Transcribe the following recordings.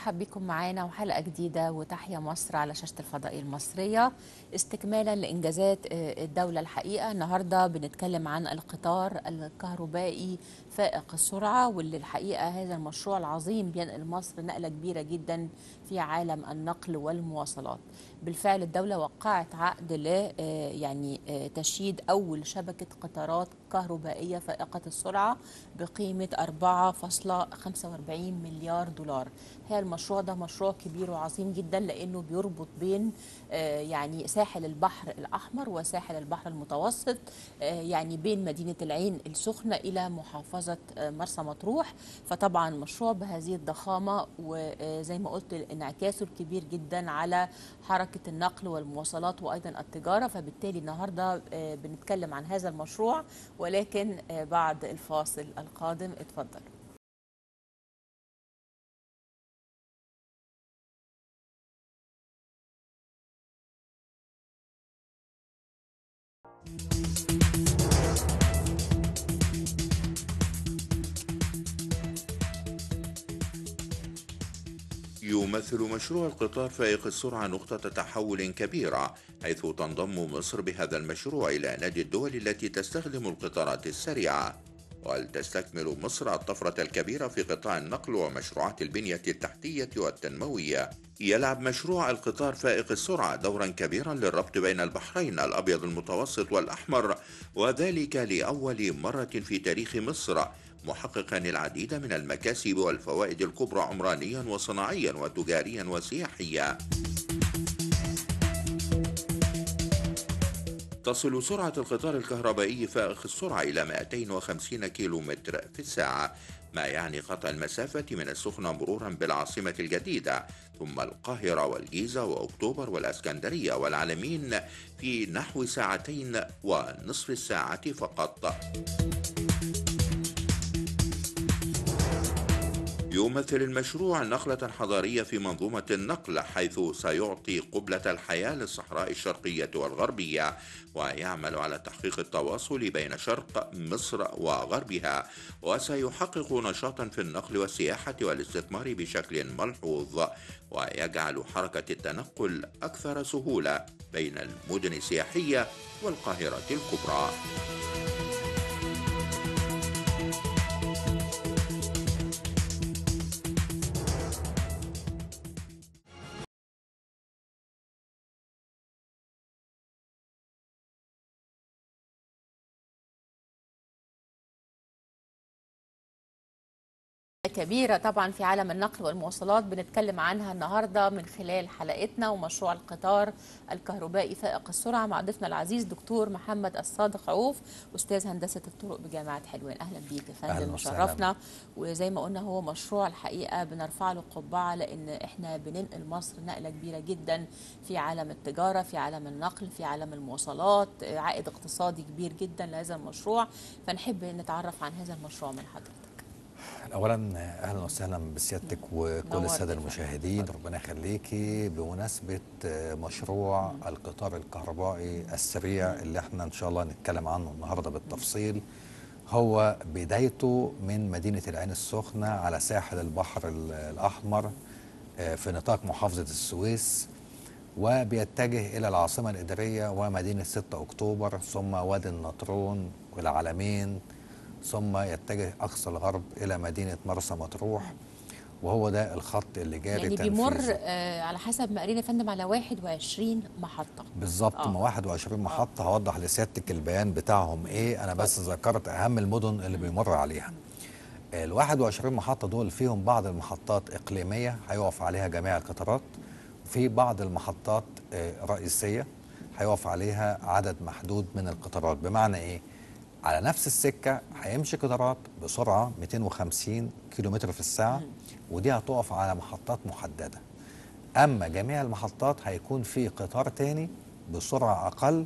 مرحب بكم معانا وحلقة جديدة وتحيا مصر على شاشة الفضائية المصرية استكمالا لإنجازات الدولة الحقيقة النهاردة بنتكلم عن القطار الكهربائي فائق السرعة واللي الحقيقة هذا المشروع العظيم بينقل مصر نقلة كبيرة جدا في عالم النقل والمواصلات بالفعل الدولة وقعت عقد ل يعني تشييد أول شبكة قطارات كهربائية فائقة السرعة بقيمة 4.45 مليار دولار هي المشروع ده مشروع كبير وعظيم جدا لأنه بيربط بين يعني ساحل البحر الأحمر وساحل البحر المتوسط يعني بين مدينة العين السخنة إلى محافظة مرسى مطروح فطبعا مشروع بهذه الضخامة وزي ما قلت انعكاسه الكبير جدا على حركة النقل والمواصلات وأيضا التجارة فبالتالي النهاردة بنتكلم عن هذا المشروع ولكن بعد الفاصل القادم اتفضل يمثل مشروع القطار فائق السرعة نقطة تحول كبيرة حيث تنضم مصر بهذا المشروع إلى نادي الدول التي تستخدم القطارات السريعة ولتستكمل مصر الطفرة الكبيرة في قطاع النقل ومشروعات البنية التحتية والتنموية يلعب مشروع القطار فائق السرعة دورا كبيرا للربط بين البحرين الأبيض المتوسط والأحمر وذلك لأول مرة في تاريخ مصر محققا العديد من المكاسب والفوائد الكبرى عمرانيا وصناعيا وتجاريا وسياحيا تصل سرعة القطار الكهربائي فائق السرعة إلى 250 كيلومتر في الساعة ما يعني قطع المسافة من السخنة مرورا بالعاصمة الجديدة ثم القاهرة والجيزة وأكتوبر والأسكندرية والعلمين في نحو ساعتين ونصف الساعة فقط يمثل المشروع نقلة حضارية في منظومة النقل حيث سيعطي قبلة الحياة للصحراء الشرقية والغربية ويعمل على تحقيق التواصل بين شرق مصر وغربها وسيحقق نشاطا في النقل والسياحة والاستثمار بشكل ملحوظ ويجعل حركة التنقل أكثر سهولة بين المدن السياحية والقاهرة الكبرى. كبيرة طبعا في عالم النقل والمواصلات بنتكلم عنها النهاردة من خلال حلقتنا ومشروع القطار الكهربائي فائق السرعة مع ضيفنا العزيز دكتور محمد الصادق عوف أستاذ هندسة الطرق بجامعة حلوان أهلا بيك يا فندم مشرفنا وزي ما قلنا هو مشروع الحقيقة بنرفع له قبعة لأن احنا بننقل مصر نقلة كبيرة جدا في عالم التجارة في عالم النقل في عالم المواصلات عائد اقتصادي كبير جدا لهذا المشروع فنحب نتعرف عن هذا المشروع من حضرتك اولا اهلا وسهلا بسيادتك وكل الساده المشاهدين ربنا يخليكي بمناسبه مشروع القطار الكهربائي السريع اللي احنا ان شاء الله نتكلم عنه النهارده بالتفصيل هو بدايته من مدينه العين السخنه على ساحل البحر الاحمر في نطاق محافظه السويس وبيتجه الى العاصمه الاداريه ومدينه 6 اكتوبر ثم وادي النطرون والعلمين ثم يتجه اقصى الغرب الى مدينه مرسى مطروح وهو ده الخط اللي جاري يعني بيمر آه على حسب ما قرينا يا فندم على 21 محطه بالظبط آه. 21 محطه آه. هوضح لسيادتك البيان بتاعهم ايه انا بس ذكرت اهم المدن اللي بيمر عليها ال 21 محطه دول فيهم بعض المحطات اقليميه هيقف عليها جميع القطارات وفي بعض المحطات آه رئيسيه هيقف عليها عدد محدود من القطارات بمعنى ايه على نفس السكة هيمشي قطارات بسرعة 250 كيلومتر في الساعة ودي هتقف على محطات محددة أما جميع المحطات هيكون في قطار تاني بسرعة أقل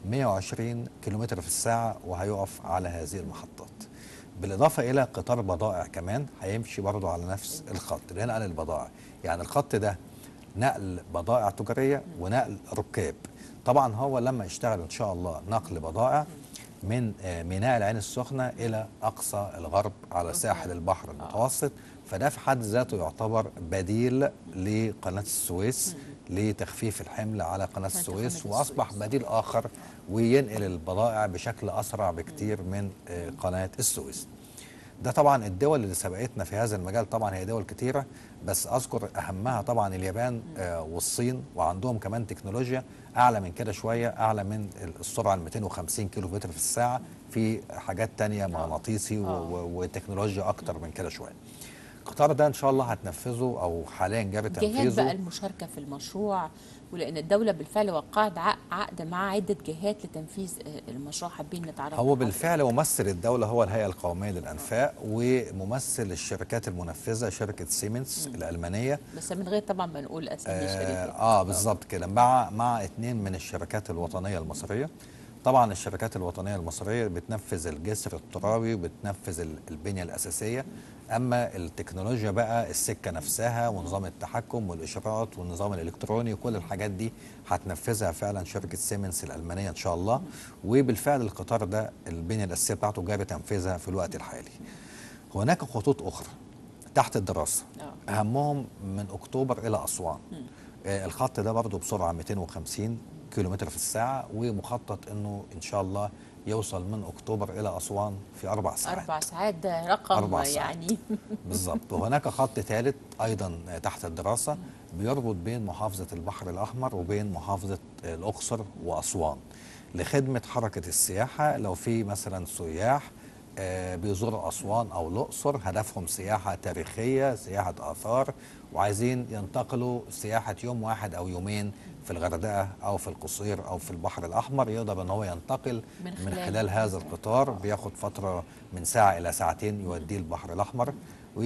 120 كيلومتر في الساعة وهيقف على هذه المحطات بالإضافة إلى قطار بضائع كمان هيمشي برضه على نفس الخط اللي نقل البضائع يعني الخط ده نقل بضائع تجارية ونقل ركاب طبعا هو لما يشتغل إن شاء الله نقل بضائع من آه، ميناء العين السخنه الى اقصى الغرب على ساحل البحر المتوسط فده في حد ذاته يعتبر بديل لقناه السويس لتخفيف الحمل على قناه السويس قناة واصبح السويس. بديل اخر وينقل البضائع بشكل اسرع بكتير من آه، قناه السويس ده طبعا الدول اللي سبقتنا في هذا المجال طبعا هي دول كتيره بس اذكر اهمها طبعا اليابان آه، والصين وعندهم كمان تكنولوجيا اعلى من كده شويه اعلى من السرعه ال 250 كيلو متر في الساعه في حاجات تانية مغناطيسي و- و- وتكنولوجيا اكتر من كده شويه القطار ده ان شاء الله هتنفذه او حاليا جاري جهات بقى تنفيذه المشاركه في المشروع ولان الدوله بالفعل وقعت عق- عقد مع عده جهات لتنفيذ آه، المشروع حابين نتعرف هو على بالفعل ممثل الدولة هو الهيئة القومية للأنفاق وممثل الشركات المنفذة شركة سيمنز الألمانية بس من غير طبعا ما نقول اسامي آه, شركات آه بالظبط كده مع مع اتنين من الشركات الوطنية المصرية طبعا الشركات الوطنية المصرية بتنفذ الجسر الترابي وبتنفذ ال- البنية الأساسية أما التكنولوجيا بقى السكة نفسها ونظام التحكم والإشارات والنظام الإلكتروني وكل الحاجات دي هتنفذها فعلا شركة سيمنز الألمانية إن شاء الله وبالفعل القطار ده البنية الأساسية بتاعته جاري تنفيذها في الوقت الحالي هناك خطوط أخرى تحت الدراسة آه. أهمهم من أكتوبر إلى أسوان آه الخط ده برضه بسرعة 250 كيلومتر في الساعة ومخطط أنه إن شاء الله يوصل من أكتوبر إلى أسوان في أربع ساعات اربع ساعات ده رقم أربع ساعات. يعني بالظبط وهناك خط ثالث ايضا تحت الدراسه بيربط بين محافظه البحر الاحمر وبين محافظه الاقصر واسوان لخدمه حركه السياحه لو في مثلا سياح آه، بيزوروا اسوان او الاقصر هدفهم سياحه تاريخيه سياحه اثار وعايزين ينتقلوا سياحه يوم واحد او يومين في الغردقه او في القصير او في البحر الاحمر يقدر ان هو ينتقل من من خلال خلال هذا القطار بياخد فتره من ساعه الى ساعتين يوديه البحر الاحمر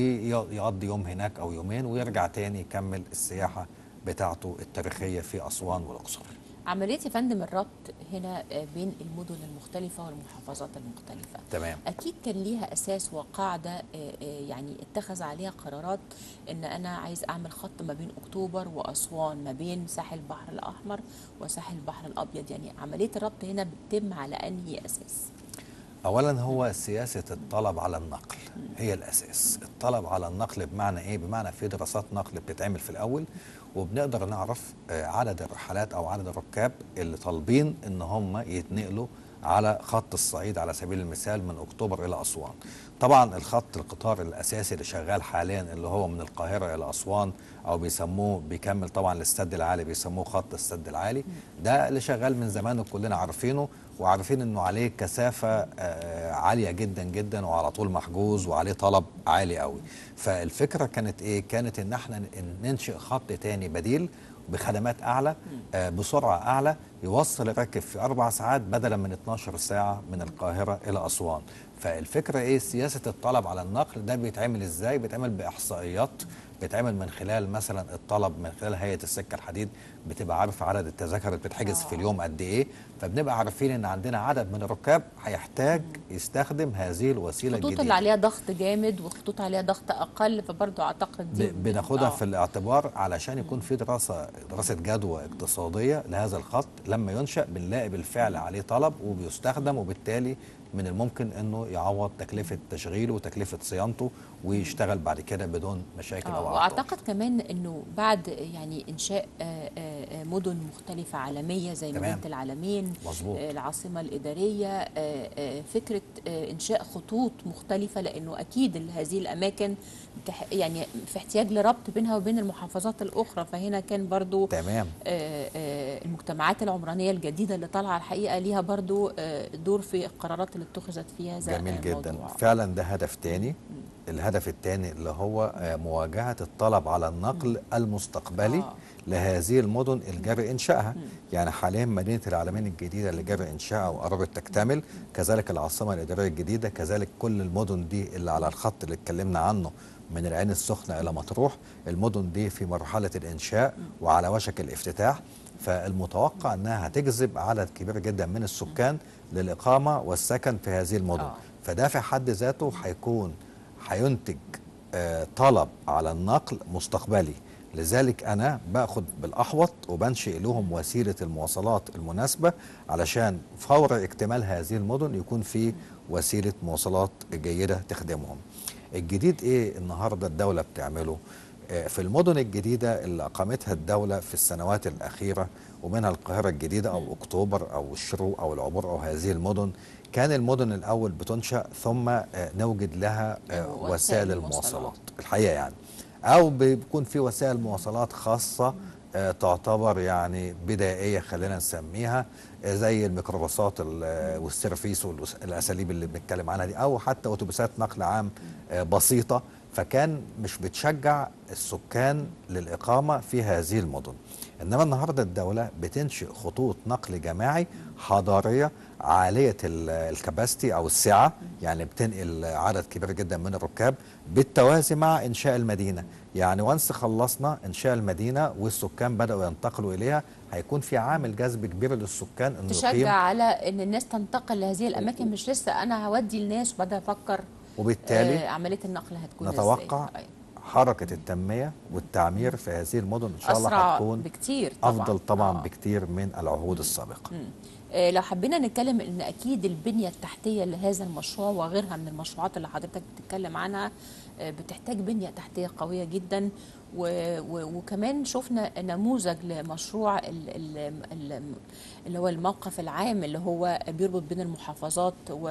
ويقضي يوم هناك او يومين ويرجع تاني يكمل السياحه بتاعته التاريخيه في اسوان والاقصر عمليه يا فندم الربط هنا آه، بين المدن المختلفه والمحافظات المختلفه تمام اكيد كان ليها اساس وقاعده آه، آه، يعني اتخذ عليها قرارات ان انا عايز اعمل خط ما بين اكتوبر واسوان ما بين ساحل البحر الاحمر وساحل البحر الابيض يعني عمليه الربط هنا بتتم على انهي اساس اولا هو سياسه الطلب على النقل هي الاساس الطلب على النقل بمعنى ايه بمعنى في دراسات نقل بتتعمل في الاول وبنقدر نعرف آه، عدد الرحلات او عدد الركاب اللي طالبين ان هم يتنقلوا على خط الصعيد على سبيل المثال من اكتوبر الى اسوان طبعا الخط القطار الاساسي اللي شغال حاليا اللي هو من القاهره الى اسوان او بيسموه بيكمل طبعا الاستاد العالي بيسموه خط السد العالي ده اللي شغال من زمان وكلنا عارفينه وعارفين انه عليه كثافه آه، عاليه جدا جدا وعلى طول محجوز وعليه طلب عالي قوي فالفكره كانت ايه كانت ان احنا ن- ننشئ خط تاني بديل بخدمات اعلى آه، بسرعه اعلى يوصل الراكب في اربع ساعات بدلا من 12 ساعه من القاهره الى اسوان فالفكره ايه سياسه الطلب على النقل ده بيتعمل ازاي بيتعمل باحصائيات بيتعمل من خلال مثلا الطلب من خلال هيئه السكه الحديد بتبقى عارفه عدد التذاكر اللي بتتحجز في اليوم قد ايه فبنبقى عارفين ان عندنا عدد من الركاب هيحتاج يستخدم هذه الوسيله الخطوط الجديده اللي عليها ضغط جامد وخطوط عليها ضغط اقل فبرضه اعتقد دي ب- بناخدها آه. في الاعتبار علشان يكون في دراسه دراسه جدوى اقتصاديه لهذا الخط لما ينشا بنلاقي بالفعل عليه طلب وبيستخدم وبالتالي من الممكن انه يعوض تكلفه تشغيله وتكلفه صيانته ويشتغل بعد كده بدون مشاكل آه، او اعطال واعتقد كمان انه بعد يعني انشاء آه، آه، آه، مدن مختلفه عالميه زي تمام. مدينه العالمين مظبوط. آه، العاصمه الاداريه آه، آه، فكره آه، انشاء خطوط مختلفه لانه اكيد هذه الاماكن بتح- يعني في احتياج لربط بينها وبين المحافظات الاخرى فهنا كان برضو تمام آه، آه، المجتمعات العمرانيه الجديده اللي طالعه الحقيقه ليها برضو آه، دور في القرارات اللي اتخذت في هذا جميل جدا الموضوع. فعلا ده هدف تاني الهدف الثاني اللي هو آه، مواجهة الطلب على النقل المستقبلي آه. لهذه المدن الجاري إنشائها يعني حاليا مدينة العالمين الجديدة اللي جاري إنشائها وقربت تكتمل كذلك العاصمة الإدارية الجديدة كذلك كل المدن دي اللي على الخط اللي اتكلمنا عنه من العين السخنة إلى مطروح المدن دي في مرحلة الإنشاء وعلى وشك الافتتاح فالمتوقع أنها هتجذب عدد كبير جدا من السكان للإقامة والسكن في هذه المدن آه. فده في حد ذاته هيكون هينتج آه، طلب على النقل مستقبلي لذلك انا باخد بالاحوط وبنشئ لهم وسيله المواصلات المناسبه علشان فور اكتمال هذه المدن يكون في وسيله مواصلات جيده تخدمهم الجديد ايه النهارده الدوله بتعمله آه، في المدن الجديده اللي اقامتها الدوله في السنوات الاخيره ومنها القاهره الجديده او اكتوبر او الشروق او العبور او هذه المدن كان المدن الاول بتنشا ثم آه، نوجد لها آه، وسائل وسائل المواصلات. المواصلات الحقيقه يعني او بيكون في وسائل مواصلات خاصه آه، تعتبر يعني بدائيه خلينا نسميها آه، زي الميكروباصات ال- آه، والسيرفيس والاساليب اللي بنتكلم عنها دي او حتى اتوبيسات نقل عام آه، بسيطه فكان مش بتشجع السكان للاقامه في هذه المدن انما النهارده الدوله بتنشئ خطوط نقل جماعي حضاريه عاليه ال- الكباستي او السعه يعني بتنقل عدد كبير جدا من الركاب بالتوازي مع انشاء المدينه يعني وانس خلصنا انشاء المدينه والسكان بداوا ينتقلوا اليها هيكون في عامل جذب كبير للسكان انه تشجع يقيم على ان الناس تنتقل لهذه الاماكن مش لسه انا هودي الناس وبعدين افكر وبالتالي آه عمليه النقل هتكون نتوقع ازاي أيوة. حركه التنميه والتعمير في هذه المدن ان شاء الله اسرع هتكون بكتير طبعا افضل طبعا آه. بكتير من العهود السابقه آه، لو حبينا نتكلم ان اكيد البنيه التحتيه لهذا المشروع وغيرها من المشروعات اللي حضرتك بتتكلم عنها آه، بتحتاج بنيه تحتيه قويه جدا و و وكمان شفنا نموذج لمشروع ال ال ال اللي هو الموقف العام اللي هو بيربط بين المحافظات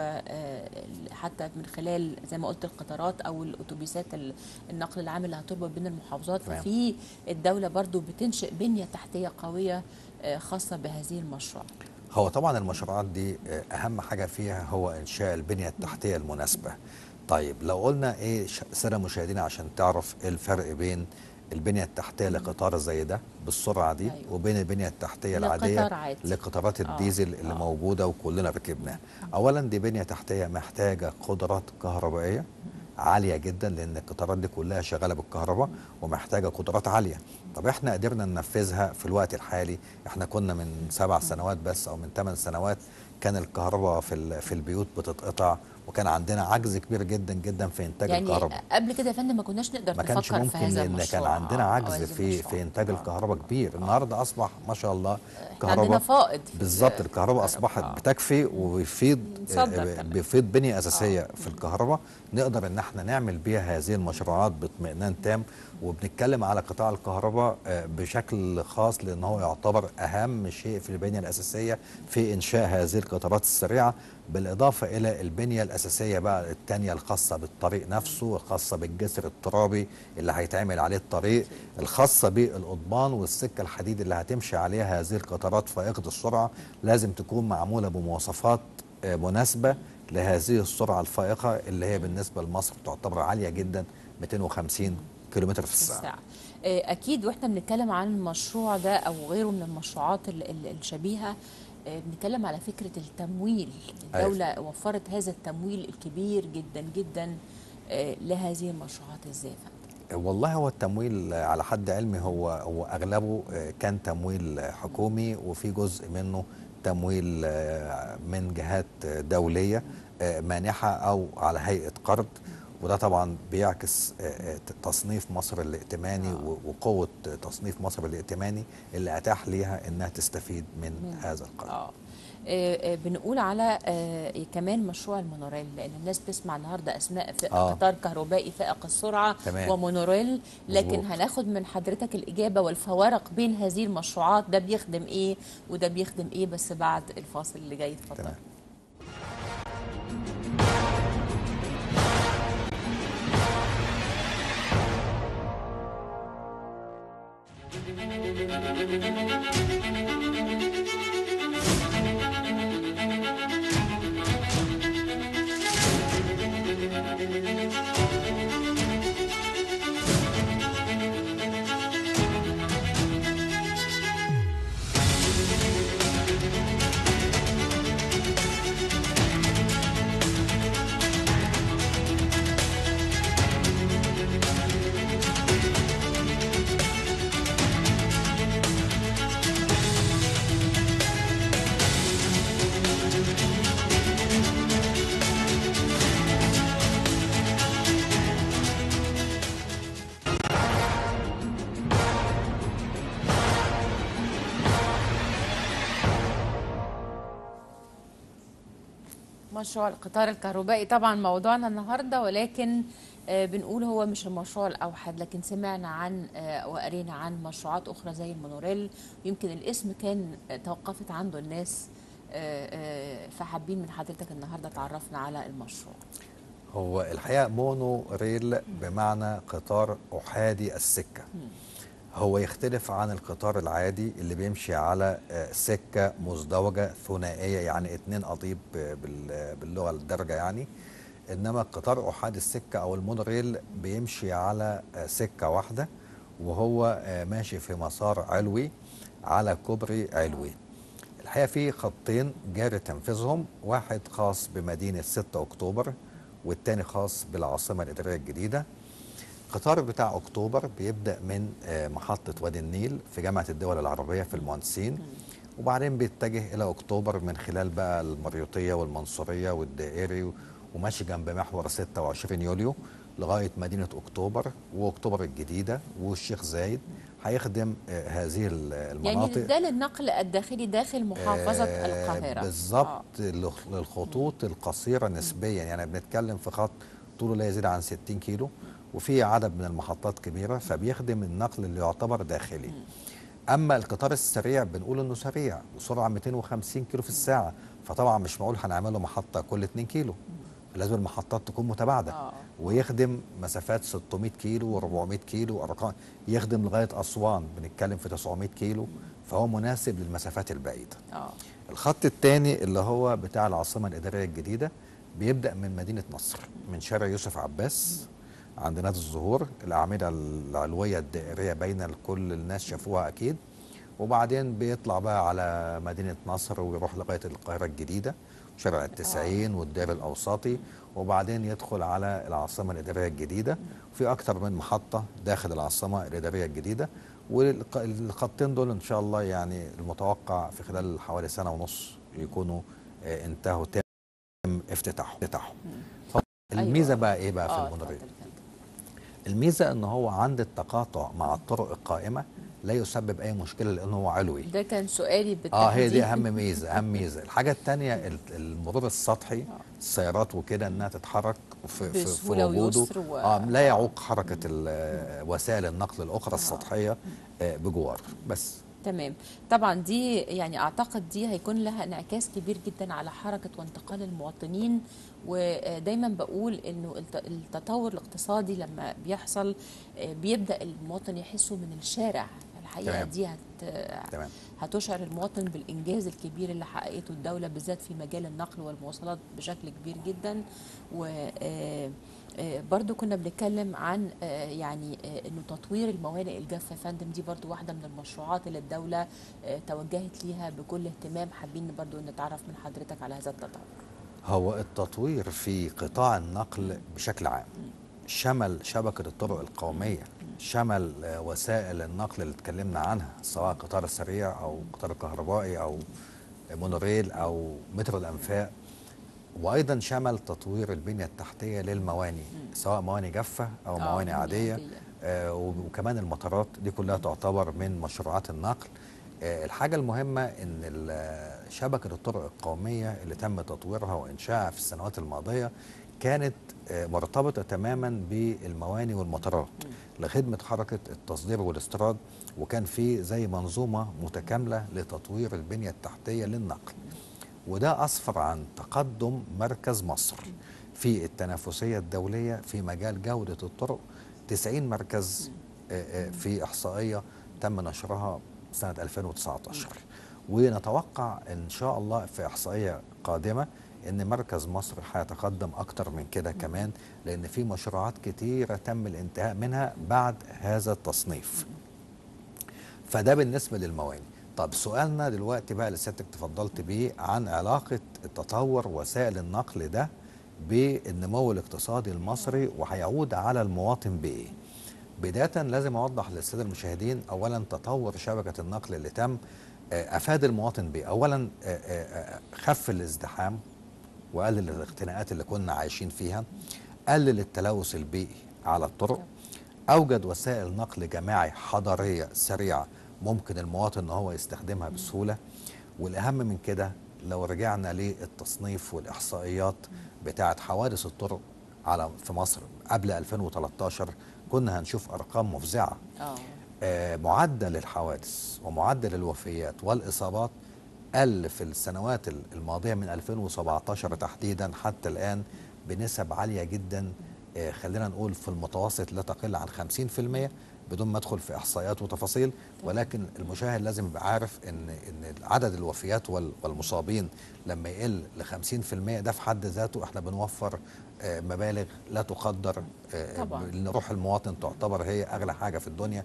وحتى من خلال زي ما قلت القطارات او الاتوبيسات ال- النقل العام اللي هتربط بين المحافظات تمام. ففي الدوله برضو بتنشئ بنيه تحتيه قويه آه، خاصه بهذه المشروع هو طبعا المشروعات دي آه، اهم حاجه فيها هو انشاء البنيه التحتيه المناسبه طيب لو قلنا ايه ش- ساده مشاهدينا عشان تعرف ايه الفرق بين البنيه التحتيه لقطار زي ده بالسرعه دي أيوة. وبين البنيه التحتيه لقطار العاديه عادي. لقطارات آه، الديزل اللي آه. موجوده وكلنا ركبناها اولا دي بنيه تحتيه محتاجه قدرات كهربائيه عاليه جدا لان القطارات دي كلها شغاله بالكهرباء ومحتاجه قدرات عاليه طب احنا قدرنا ننفذها في الوقت الحالي احنا كنا من سبع سنوات بس او من ثمان سنوات كان الكهرباء في ال- في البيوت بتتقطع وكان عندنا عجز كبير جدا جدا في انتاج يعني الكهرباء قبل كده يا فندم ما كناش نقدر ما كانش نفكر في ممكن هذا لان المشروع كان عندنا آه، أو عجز هذا في المشروع. في انتاج آه. الكهرباء كبير النهارده اصبح ما شاء الله إحنا عندنا فائض في بالظبط ال- الكهرباء اصبحت آه. بتكفي وبيفيض نصدر آه، كمان. بيفيض بنيه اساسيه في الكهرباء نقدر ان احنا نعمل بيها هذه المشروعات باطمئنان تام وبنتكلم على قطاع الكهرباء آه، بشكل خاص لان هو يعتبر اهم شيء في البنيه الاساسيه في انشاء هذه القطارات السريعه بالاضافه الى البنيه الاساسيه بقى الثانيه الخاصه بالطريق نفسه الخاصه بالجسر الترابي اللي هيتعمل عليه الطريق الخاصه بالقضبان والسكه الحديد اللي هتمشي عليها هذه القطارات فائقه السرعه لازم تكون معموله بمواصفات آه، مناسبه لهذه السرعه الفائقه اللي هي بالنسبه لمصر تعتبر عاليه جدا 250 كيلومتر في في الساعه الساعة آه، أكيد وإحنا بنتكلم عن المشروع ده أو غيره من المشروعات ال- ال- الشبيهة آه، بنتكلم على فكرة التمويل أيوة. الدولة وفرت هذا التمويل الكبير جدا جدا آه، لهذه المشروعات إزاي يا فندم؟ والله هو التمويل على حد علمي هو هو اغلبه آه، كان تمويل آه، حكومي وفي جزء منه تمويل آه، من جهات آه، دوليه آه، مانحه او على هيئه قرض وده طبعا بيعكس آه، آه، تصنيف مصر الائتماني و- وقوه تصنيف مصر الائتماني اللي اتاح ليها انها تستفيد من من- هذا القرض آه. آه، آه، بنقول على آه، كمان مشروع المونوريل لان الناس بتسمع النهارده اسماء في آه. قطار كهربائي فائق السرعه تمام. ومونوريل لكن مظبوط. هناخد من حضرتك الاجابه والفوارق بين هذه المشروعات ده بيخدم ايه وده بيخدم ايه بس بعد الفاصل اللي جاي اتفضل تمام. مشروع القطار الكهربائي طبعا موضوعنا النهارده ولكن آه، بنقول هو مش المشروع الاوحد لكن سمعنا عن آه، وقرينا عن مشروعات اخرى زي المونوريل يمكن الاسم كان آه، توقفت عنده الناس آه، آه، فحابين من حضرتك النهارده تعرفنا على المشروع هو الحقيقه مونو ريل بمعنى قطار احادي السكه هو يختلف عن القطار العادي اللي بيمشي على آه، سكه مزدوجه ثنائيه يعني اتنين قضيب آه، بال- باللغه الدارجه يعني انما القطار احادي السكه او المونوريل بيمشي على آه، سكه واحده وهو آه، ماشي في مسار علوي على كوبري علوي الحقيقه في خطين جاري تنفيذهم واحد خاص بمدينه 6 اكتوبر والتاني خاص بالعاصمه الاداريه الجديده القطار بتاع اكتوبر بيبدا من آه، محطه وادي النيل في جامعه الدول العربيه في المهندسين وبعدين بيتجه الى اكتوبر من خلال بقى المريوطيه والمنصوريه والدائري وماشي جنب محور 26 يوليو لغايه مدينه اكتوبر واكتوبر الجديده والشيخ زايد هيخدم آه، هذه ال- المناطق يعني ده للنقل الداخلي داخل محافظه آه، القاهره بالظبط للخ- للخطوط القصيره نسبيا يعني بنتكلم في خط طوله لا يزيد عن 60 كيلو وفي عدد من المحطات كبيره فبيخدم النقل اللي يعتبر داخلي اما القطار السريع بنقول انه سريع وسرعه 250 كيلو في الساعه فطبعا مش معقول هنعمله محطه كل 2 كيلو لازم المحطات تكون متباعده آه. ويخدم مسافات 600 كيلو و400 كيلو ارقام يخدم لغايه اسوان بنتكلم في 900 كيلو فهو مناسب للمسافات البعيده اه الخط الثاني اللي هو بتاع العاصمه الاداريه الجديده بيبدا من مدينه نصر من شارع يوسف عباس عند نادي الزهور الاعمده العلويه الدائريه باينه لكل الناس شافوها اكيد وبعدين بيطلع بقى على مدينه نصر ويروح لغايه القاهره الجديده شارع التسعين والدائر الاوسطي وبعدين يدخل على العاصمه الاداريه الجديده في اكثر من محطه داخل العاصمه الاداريه الجديده والخطين دول ان شاء الله يعني المتوقع في خلال حوالي سنه ونص يكونوا آه، انتهوا تم افتتاحهم افتتاحهم الميزه أيوة. بقى ايه بقى في آه، المونوريل اتفضل يا فندم. الميزه ان هو عند التقاطع مع الطرق القائمه لا يسبب اي مشكله لانه هو علوي ده كان سؤالي بالتحديد اه هي دي اهم ميزه اهم ميزه الحاجه الثانيه المرور السطحي السيارات وكده انها تتحرك في, في, في بسهولة وجوده ويسر و- آه لا يعوق حركه ال- وسائل النقل الاخرى السطحيه آه بجوار بس تمام طبعا دي يعني اعتقد دي هيكون لها انعكاس كبير جدا على حركه وانتقال المواطنين ودايما بقول انه الت- التطور الاقتصادي لما بيحصل آه، بيبدا المواطن يحسه من الشارع الحقيقه تمام. دي هت تمام هتشعر المواطن بالانجاز الكبير اللي حققته الدوله بالذات في مجال النقل والمواصلات بشكل كبير جدا و آه، آه، برضو كنا بنتكلم عن آه، يعني آه، انه تطوير الموانئ الجافه يا فندم دي برضو واحده من المشروعات اللي الدوله آه، توجهت ليها بكل اهتمام حابين برضو نتعرف من حضرتك على هذا التطور هو التطوير في قطاع النقل بشكل عام شمل شبكة الطرق القومية شمل آه، وسائل النقل اللي اتكلمنا عنها سواء قطار سريع أو قطار كهربائي أو مونوريل أو مترو الأنفاق وأيضا شمل تطوير البنية التحتية للمواني سواء مواني جافة أو آه، مواني مواني عادية عادية. آه، وكمان المطارات دي كلها تعتبر من مشروعات النقل آه، الحاجة المهمة ان ال- شبكة الطرق القومية اللي تم تطويرها وانشائها في السنوات الماضية كانت آه، مرتبطة تماما بالمواني والمطارات لخدمة حركة التصدير والاستيراد وكان في زي منظومة متكاملة لتطوير البنية التحتية للنقل وده أسفر عن تقدم مركز مصر في التنافسية الدولية في مجال جودة الطرق 90 مركز آه، آه، في إحصائية تم نشرها سنة 2019 ونتوقع إن شاء الله في إحصائية قادمة إن مركز مصر هيتقدم أكتر من كده كمان لأن في مشروعات كتيرة تم الانتهاء منها بعد هذا التصنيف فده بالنسبة للمواني طب سؤالنا دلوقتي بقى اللي سيادتك تفضلت بيه عن علاقة تطور وسائل النقل ده بالنمو الاقتصادي المصري وهيعود على المواطن بإيه بداية لازم أوضح للسادة المشاهدين أولا تطور شبكة النقل اللي تم آه، أفاد المواطن بإيه أولا آه، آه، آه، خف الازدحام وقلل الاختناقات اللي كنا عايشين فيها قلل التلوث البيئي على الطرق اوجد وسائل نقل جماعي حضاريه سريعه ممكن المواطن ان هو يستخدمها بسهوله والاهم من كده لو رجعنا للتصنيف والاحصائيات بتاعه حوادث الطرق على في مصر قبل 2013 كنا هنشوف ارقام مفزعه اه آه، معدل الحوادث ومعدل الوفيات والاصابات قل في السنوات ال- الماضيه من 2017 تحديدا حتى الان بنسب عاليه جدا آه، خلينا نقول في المتوسط لا تقل عن 50% بدون ما ادخل في احصائيات وتفاصيل ولكن المشاهد لازم يبقى عارف ان ان عدد الوفيات وال- والمصابين لما يقل ل 50% ده في حد ذاته احنا بنوفر آه، مبالغ لا تقدر آه، طبعاً. ان روح المواطن تعتبر هي اغلى حاجه في الدنيا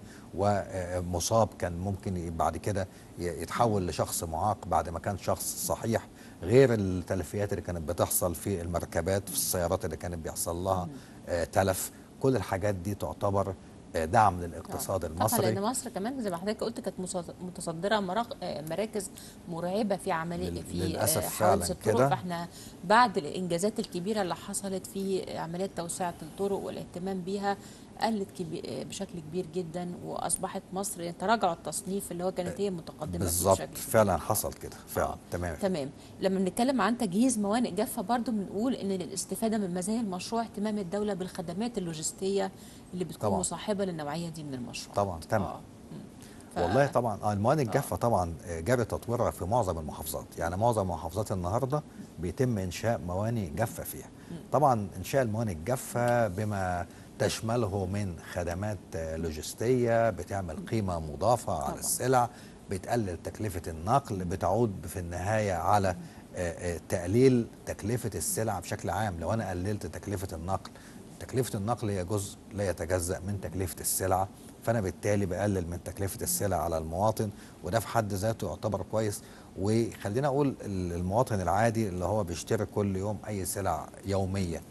ومصاب كان ممكن ي- بعد كده ي- يتحول لشخص معاق بعد ما كان شخص صحيح غير التلفيات اللي كانت بتحصل في المركبات في السيارات اللي كانت بيحصل لها آه، تلف كل الحاجات دي تعتبر آه، دعم للاقتصاد طبعا المصري لان مصر كمان زي ما حضرتك قلت كانت مص- متصدره مراق- آه، مراكز مرعبه في عمليه لل- في للأسف آه، حوادث فعلاً الطرق كده. فاحنا بعد الانجازات الكبيره اللي حصلت في عمليه توسعه الطرق والاهتمام بيها قلت كبي- آه، بشكل كبير جدا واصبحت مصر تراجع التصنيف اللي هو كانت هي متقدمه فيه بالظبط بشكل كبير. فعلا حصل كده فعلا آه. تمام تمام لما بنتكلم عن تجهيز موانئ جافه برضو بنقول ان للاستفاده من مزايا المشروع اهتمام الدوله بالخدمات اللوجستيه اللي بتكون طبعاً. مصاحبه للنوعيه دي من المشروع طبعا تمام آه. مم. ف- والله طبعا آه، الموانئ الجافه طبعا آه، جرى تطويرها في معظم المحافظات يعني معظم المحافظات النهارده بيتم انشاء موانئ جافه فيها طبعا انشاء الموانئ الجافه بما تشمله من خدمات آه، لوجستيه بتعمل قيمه مضافه على طبعاً. السلع بتقلل تكلفه النقل بتعود في النهايه على آه، آه، تقليل تكلفه السلع بشكل عام لو انا قللت تكلفه النقل تكلفة النقل هي جزء لا يتجزأ من تكلفة السلعة فأنا بالتالي بقلل من تكلفة السلع على المواطن وده في حد ذاته يعتبر كويس وخلينا أقول ال- المواطن العادي اللي هو بيشتري كل يوم أي سلع يومية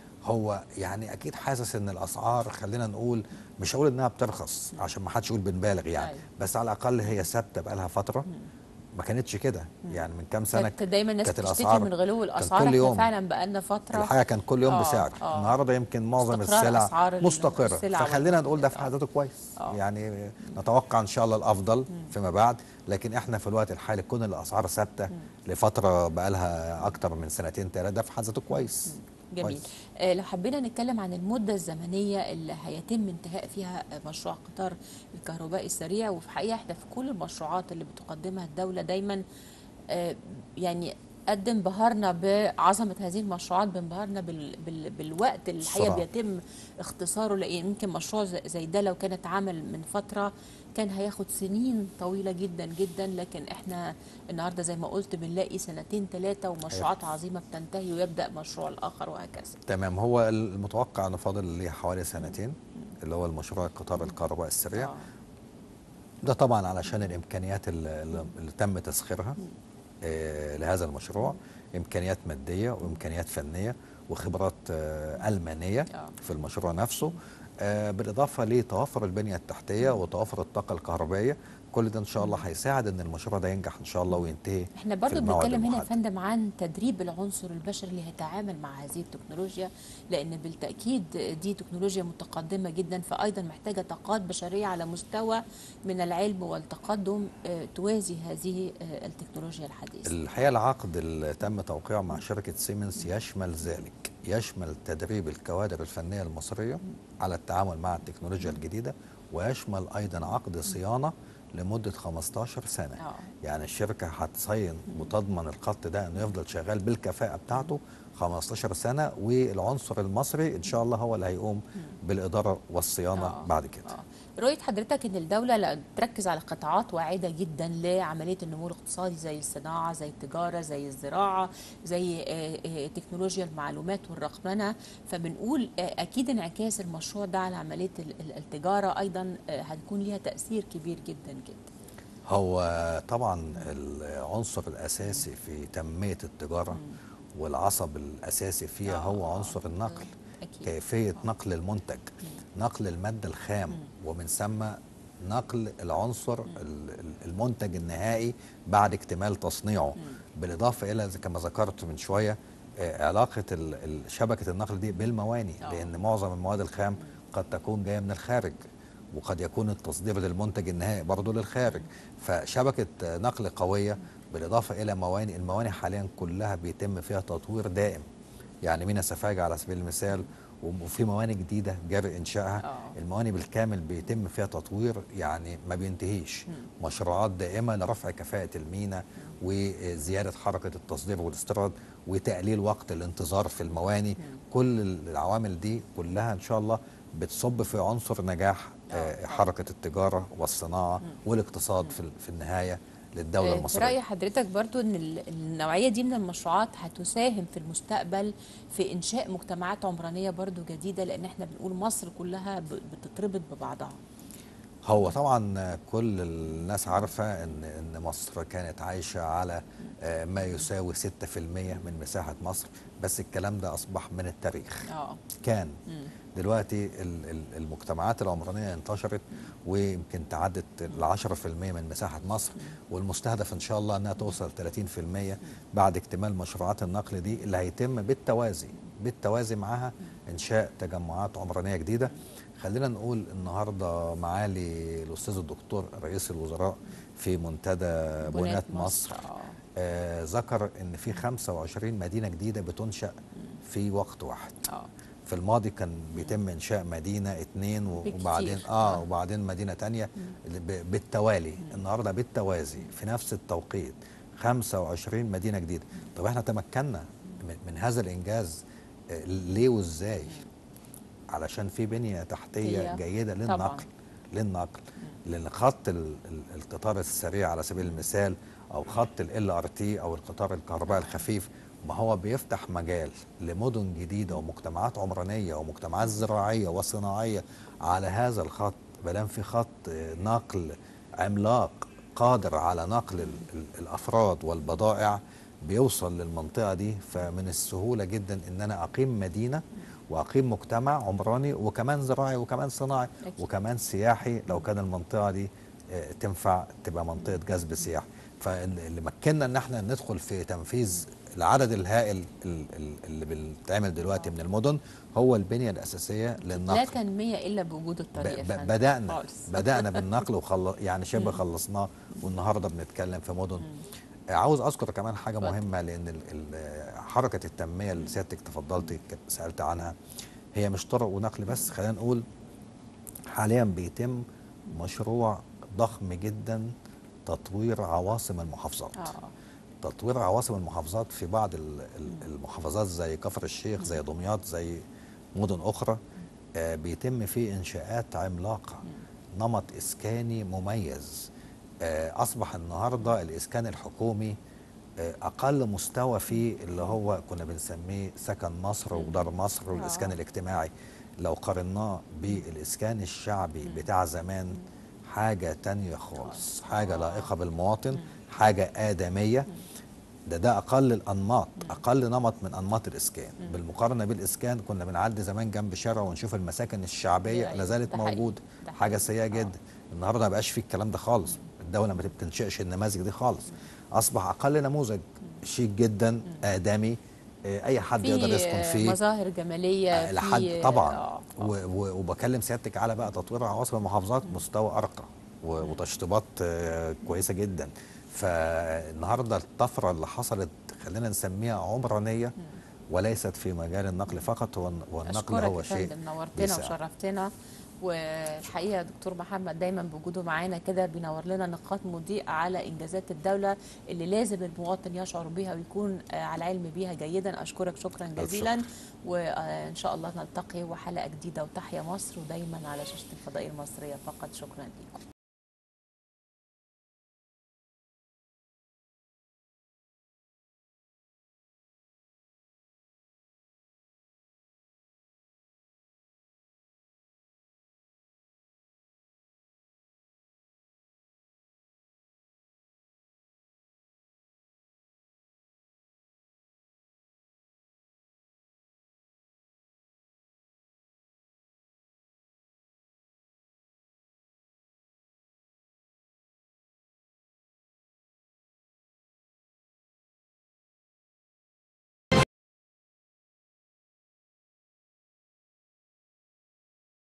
هو يعني أكيد حاسس إن الأسعار خلينا نقول مش هقول إنها بترخص عشان ما حدش يقول بنبالغ يعني أيوة. بس على الأقل هي ثابتة بقالها فترة ما كانتش كده يعني من كام سنة كانت دايما الناس كانت بتشتكي الأسعار من غلو كان الاسعار كل احنا يوم فعلا بقالنا فتره الحاجه كان كل يوم آه، بسعر آه. النهارده يمكن معظم استقرار السلع أسعار ال- مستقره السلع فخلينا نقول ده في والمنتجات. حد ذاته كويس آه. يعني نتوقع ان شاء الله الافضل فيما بعد لكن احنا في الوقت الحالي كون الاسعار ثابته لفتره بقى لها اكتر من سنتين ثلاثه ده في حد ذاته كويس جميل كويس. آه لو حبينا نتكلم عن المده الزمنيه اللي هيتم انتهاء فيها آه، مشروع قطار الكهربائي السريع وفي حقيقه احنا في كل المشروعات اللي بتقدمها الدوله دايما آه يعني قد انبهرنا بعظمه هذه المشروعات بانبهرنا بال بال بالوقت اللي الحقيقه السرعة. بيتم اختصاره لان يمكن مشروع زي زي ده لو كان اتعمل من فتره كان هياخد سنين طويله جدا جدا لكن احنا النهارده زي ما قلت بنلاقي سنتين ثلاثه ومشروعات عظيمه بتنتهي ويبدا مشروع الاخر وهكذا تمام هو المتوقع انه فاضل ليه حوالي سنتين اللي هو المشروع القطار الكهرباء السريع آه. ده طبعا علشان الامكانيات اللي, اللي تم تسخيرها آه لهذا المشروع امكانيات ماديه وامكانيات فنيه وخبرات آه المانيه آه. في المشروع نفسه آه بالاضافه لتوفر البنيه التحتيه وتوفر الطاقه الكهربائيه كل ده ان شاء الله هيساعد ان المشروع ده ينجح ان شاء الله وينتهي احنا في برضو الموعد بنتكلم هنا يا المحدد. فندم عن تدريب العنصر البشري اللي هيتعامل مع هذه التكنولوجيا لان بالتاكيد دي تكنولوجيا متقدمه جدا فايضا محتاجه طاقات بشريه على مستوى من العلم والتقدم آه، توازي هذه آه، التكنولوجيا الحديثه الحقيقه العقد اللي تم توقيعه مع شركه سيمنز يشمل ذلك يشمل تدريب الكوادر الفنيه المصريه على التعامل مع التكنولوجيا الجديده ويشمل ايضا عقد صيانه لمده 15 سنه آه. يعني الشركه هتصين وتضمن الخط ده انه يفضل شغال بالكفاءه بتاعته 15 سنه والعنصر المصري ان شاء الله هو اللي هيقوم بالاداره والصيانه آه. بعد كده آه. رؤية حضرتك ان الدولة لا تركز على قطاعات واعدة جدا لعملية النمو الاقتصادي زي الصناعة زي التجارة زي الزراعة زي آه، آه، تكنولوجيا المعلومات والرقمنة فبنقول آه، اكيد انعكاس المشروع ده على عملية ال- ال- التجارة ايضا آه، هتكون ليها تأثير كبير جدا جدا هو طبعا العنصر الاساسي في تنميه التجاره والعصب الاساسي فيها آه، هو آه، عنصر النقل أكيد. كيفيه نقل المنتج نقل الماده الخام ومن ثم نقل العنصر ال- ال- المنتج النهائي بعد اكتمال تصنيعه بالاضافه الى زي كما ذكرت من شويه آه، علاقه ال- ال- شبكه النقل دي بالمواني آه. لان معظم المواد الخام قد تكون جايه من الخارج وقد يكون التصدير للمنتج النهائي برضه للخارج فشبكة نقل قوية بالاضافه الى مواني المواني حاليا كلها بيتم فيها تطوير دائم يعني مينا سفاجه على سبيل المثال وفي مواني جديده جاري انشائها آه. المواني بالكامل بيتم فيها تطوير يعني ما بينتهيش مشروعات دائمه لرفع كفاءه المينا وزياده حركه التصدير والاستيراد وتقليل وقت الانتظار في المواني كل العوامل دي كلها ان شاء الله بتصب في عنصر نجاح آه، حركه التجاره والصناعه والاقتصاد في في النهايه للدوله آه، في المصريه رأي حضرتك برضو ان ال- النوعية دي من المشروعات هتساهم في المستقبل في انشاء مجتمعات عمرانية برضو جديدة لان احنا بنقول مصر كلها ب- بتتربط ببعضها هو طبعا كل الناس عارفة ان ان مصر كانت عايشة على آه، ما يساوي 6% من مساحة مصر بس الكلام ده اصبح من التاريخ اه كان دلوقتي ال- ال- المجتمعات العمرانية انتشرت ويمكن تعدت ال 10% من مساحة مصر والمستهدف ان شاء الله انها توصل 30% بعد اكتمال مشروعات النقل دي اللي هيتم بالتوازي بالتوازي معاها انشاء تجمعات عمرانية جديدة خلينا نقول النهارده معالي الاستاذ الدكتور رئيس الوزراء في منتدى بنات مصر آه. آه ذكر ان في 25 مدينه جديده بتنشا في وقت واحد اه في الماضي كان بيتم انشاء مدينه اتنين و- بكتير. وبعدين اه آه. وبعدين مدينه تانية اللي ب- بالتوالي النهارده بالتوازي في نفس التوقيت 25 مدينه جديده طب احنا تمكنا من, من هذا الانجاز آه، ليه وازاي علشان في بنيه تحتيه هي جيده طبعاً. للنقل للنقل لان خط ال- ال- القطار السريع على سبيل المثال او خط ال ار تي او القطار الكهربائي الخفيف ما هو بيفتح مجال لمدن جديده ومجتمعات عمرانيه ومجتمعات زراعيه وصناعيه على هذا الخط بلان في خط آه، نقل عملاق قادر على نقل ال- ال- الافراد والبضائع بيوصل للمنطقه دي فمن السهوله جدا ان انا اقيم مدينه واقيم مجتمع عمراني وكمان زراعي وكمان صناعي أكيد. وكمان سياحي لو كان المنطقه دي آه، تنفع تبقى منطقه جذب سياحي فاللي مكننا ان احنا ندخل في تنفيذ العدد الهائل ال- ال- اللي بيتعمل دلوقتي من المدن هو البنيه الاساسيه لا للنقل تنمية الا بوجود الطريق يا ب- فندم. ب- بدأنا خالص. بدأنا بالنقل وخل... يعني شبه خلصناه والنهارده بنتكلم في مدن آه، عاوز اذكر كمان حاجه اتفضل. مهمه لان ال... ال... حركه التنميه اللي سيادتك تفضلتي ك- سالت عنها هي مش طرق ونقل بس خلينا نقول حاليا بيتم مشروع ضخم جدا تطوير عواصم المحافظات اه تطوير عواصم المحافظات في بعض ال- ال- المحافظات زي كفر الشيخ زي دمياط زي مدن اخرى آه، بيتم فيه انشاءات عملاقه نمط اسكاني مميز آه، اصبح النهارده الاسكان الحكومي آه، اقل مستوى فيه اللي هو كنا بنسميه سكن مصر ودار مصر والاسكان آه. الاجتماعي لو قارناه بالاسكان الشعبي بتاع زمان حاجه تانية خالص حاجه لائقه بالمواطن حاجه ادميه ده ده اقل الانماط اقل نمط من انماط الاسكان بالمقارنه بالاسكان كنا بنعدي زمان جنب شارع ونشوف المساكن الشعبيه أيوة، لا زالت ده حقيقي، موجوده ده حقيقي. حاجه سيئه جدا النهارده ما بقاش فيه الكلام ده خالص الدوله ما بتنشئش النماذج دي خالص اصبح اقل نموذج شيك جدا ادمي آه، اي حد يقدر يسكن في فيه مظاهر جمالية آه، في لحد طبعا آه، و- و- وبكلم سيادتك على بقى تطوير عواصم المحافظات مستوى ارقى و- وتشطيبات آه، كويسه جدا فالنهارده الطفره اللي حصلت خلينا نسميها عمرانيه وليست في مجال النقل فقط هو والنقل أشكرك هو يا شيء فندم نورتنا بيساعد. وشرفتنا والحقيقه دكتور محمد دايما بوجوده معانا كده بينور لنا نقاط مضيئه على انجازات الدوله اللي لازم المواطن يشعر بيها ويكون آه، على علم بيها جيدا اشكرك شكرا ألف جزيلا وان شاء الله نلتقي وحلقه جديده وتحيا مصر ودايما على شاشه الفضائيه المصريه فقط شكرا لكم